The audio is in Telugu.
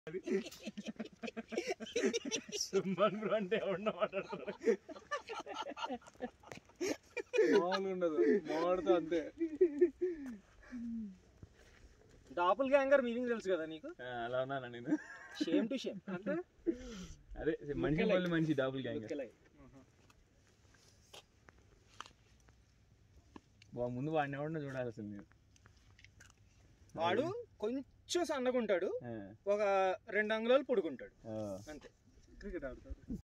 సుమన్ బ్రో అంటే ఎవడన్నా మాట్లాడతారు మామూలుగా ఉండదు మామిడితో అంతే డాపుల్ గ్యాంగర్ మీనింగ్ తెలుసు కదా నీకు ఆ, అలా ఉన్నానా నేను షేమ్ టు షేమ్ అంటే అదే మనిషి వాళ్ళు మంచి డబుల్ గ్యాంగ్ బా ముందు వాడిని ఎవడన్నా చూడాలి అసలు నేను వాడు కొంచెం సన్నగా ఉంటాడు ఆ, ఒక రెండు అంగుళాలు పొడుగుంటాడు ఆ. అంతే క్రికెట్ ఆడతారు